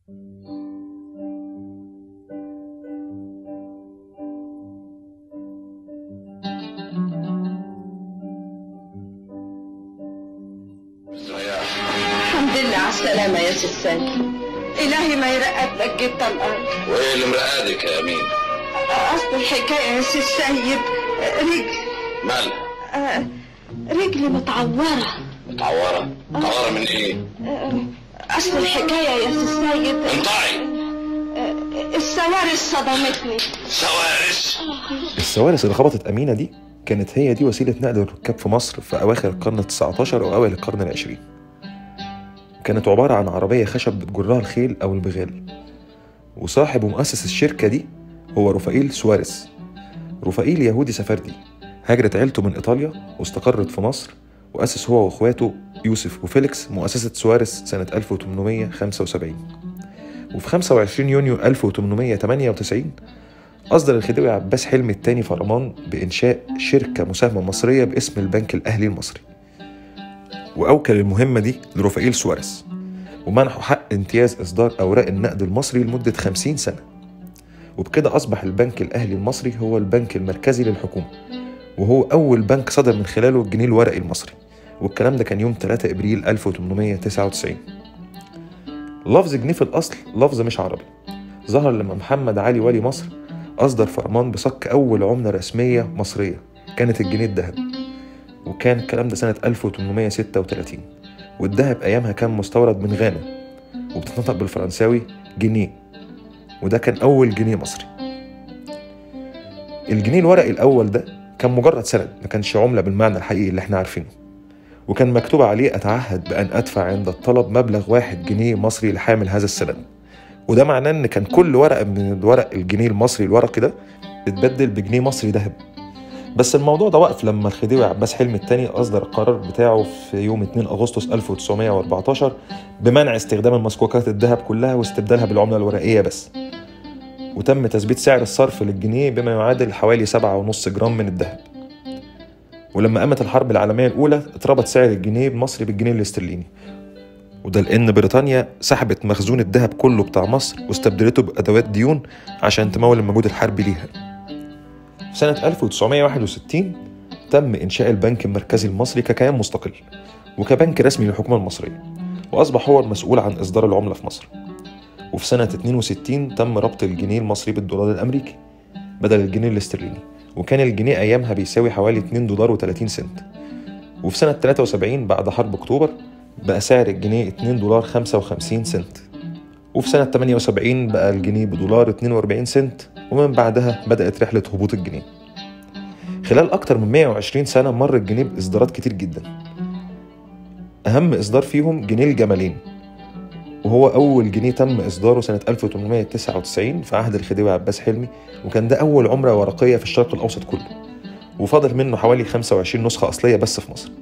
الحمد لله على السلامة يا سي السيد إلهي ما يرقد لك جدا الأرض وايه اللي مرقدك يا امين أصل الحكاية يا سي السيد رجل مالها آه، رجلي متعورة متعوره متعوره من ايه آه، أصل الحكاية يا سي السيد انطعي آه، السوارس صدمتني سوارس السوارس اللي خبطت أمينة دي كانت هي دي وسيلة نقل الركاب في مصر في أواخر القرن ال19 وأوائل القرن العشرين كانت عبارة عن عربية خشب بتجرها الخيل أو البغال وصاحب ومؤسس الشركة دي هو رفائيل سوارس رفائيل يهودي سفردي هاجرت عيلته من إيطاليا واستقرت في مصر وأسس هو وإخواته يوسف وفيليكس مؤسسة سوارس سنة 1875 وفي 25 يونيو 1898 أصدر الخديوي عباس حلمي الثاني فرمان بإنشاء شركة مساهمة مصرية باسم البنك الأهلي المصري وأوكل المهمة دي لرفائيل سوارس ومنحه حق امتياز إصدار أوراق النقد المصري لمدة 50 سنة وبكده أصبح البنك الأهلي المصري هو البنك المركزي للحكومة وهو أول بنك صدر من خلاله الجنيه الورقي المصري والكلام ده كان يوم 3 إبريل 1899 لفظ جنيه في الأصل لفظ مش عربي ظهر لما محمد علي والي مصر أصدر فرمان بصك أول عملة رسمية مصرية كانت الجنيه الذهبي وكان الكلام ده سنة 1836 والذهب أيامها كان مستورد من غانا وبتتنطق بالفرنساوي جنيه وده كان أول جنيه مصري الجنيه الورقي الأول ده كان مجرد سند ما كانش عملة بالمعنى الحقيقي اللي احنا عارفينه وكان مكتوب عليه أتعهد بأن أدفع عند الطلب مبلغ واحد جنيه مصري لحامل هذا السند وده معناه إن كان كل ورقة من الورق الجنيه المصري الورقي ده اتبدل بجنيه مصري ذهب بس الموضوع ده وقف لما الخديوي عباس حلمي الثاني أصدر القرار بتاعه في يوم 2 أغسطس 1914 بمنع استخدام المسكوكات الذهب كلها واستبدالها بالعملة الورقية بس وتم تثبيت سعر الصرف للجنيه بما يعادل حوالي 7.5 جرام من الذهب ولما قامت الحرب العالمية الأولى اتربط سعر الجنيه المصري بالجنيه الاسترليني وده لأن بريطانيا سحبت مخزون الذهب كله بتاع مصر واستبدلته بأدوات ديون عشان تمول المجهود الحربي ليها في سنة 1961 تم إنشاء البنك المركزي المصري ككيان مستقل وكبنك رسمي للحكومة المصرية وأصبح هو المسؤول عن إصدار العملة في مصر وفي سنة 62 تم ربط الجنيه المصري بالدولار الأمريكي بدل الجنيه الاسترليني وكان الجنيه أيامها بيساوي حوالي 2 دولار و30 سنت وفي سنة 73 بعد حرب أكتوبر بقى سعر الجنيه 2 دولار 55 سنت وفي سنة 78 بقى الجنيه بدولار 42 سنت ومن بعدها بدأت رحلة هبوط الجنيه خلال أكتر من 120 سنة مر الجنيه بإصدارات كتير جدا أهم إصدار فيهم جنيه الجمالين وهو أول جنيه تم إصداره سنة 1899 في عهد الخديوي عباس حلمي وكان ده أول عملة ورقية في الشرق الأوسط كله وفاضل منه حوالي 25 نسخة أصلية بس في مصر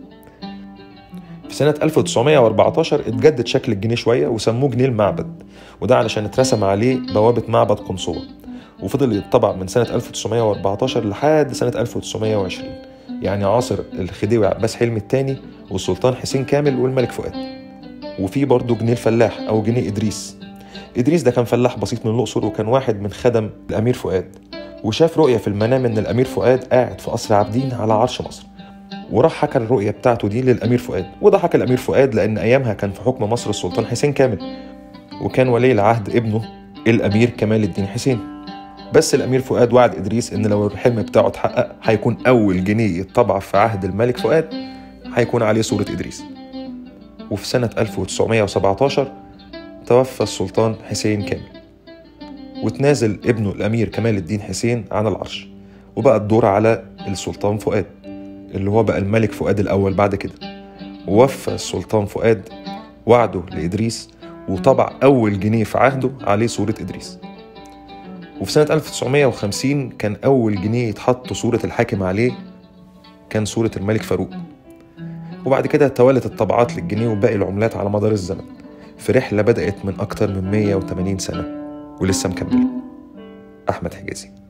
في سنة 1914 اتجدد شكل الجنيه شوية وسموه جنيه المعبد وده علشان اترسم عليه بوابة معبد قنصوة وفضل يتطبع من سنة 1914 لحد سنة 1920 يعني عاصر الخديوي عباس حلمي الثاني والسلطان حسين كامل والملك فؤاد وفي برضه جنيه الفلاح أو جنيه إدريس إدريس ده كان فلاح بسيط من الأقصر وكان واحد من خدم الأمير فؤاد وشاف رؤية في المنام إن الأمير فؤاد قاعد في قصر عابدين على عرش مصر وراح حكى الرؤية بتاعته دي للأمير فؤاد وده حكى الأمير فؤاد لأن أيامها كان في حكم مصر السلطان حسين كامل وكان ولي العهد ابنه الأمير كمال الدين حسين بس الأمير فؤاد وعد إدريس إن لو الحلم بتاعه اتحقق هيكون أول جنيه يتطبع في عهد الملك فؤاد هيكون عليه صورة إدريس وفي سنة 1917 توفى السلطان حسين كامل وتنازل ابنه الأمير كمال الدين حسين عن العرش وبقى الدور على السلطان فؤاد اللي هو بقى الملك فؤاد الأول بعد كده ووفى السلطان فؤاد وعده لإدريس وطبع أول جنيه في عهده عليه صورة إدريس وفي سنة 1950 كان أول جنيه يتحط صورة الحاكم عليه كان صورة الملك فاروق وبعد كده توالت الطبعات للجنيه وباقي العملات على مدار الزمن في رحلة بدأت من أكتر من 180 سنة ولسه مكملة أحمد حجازي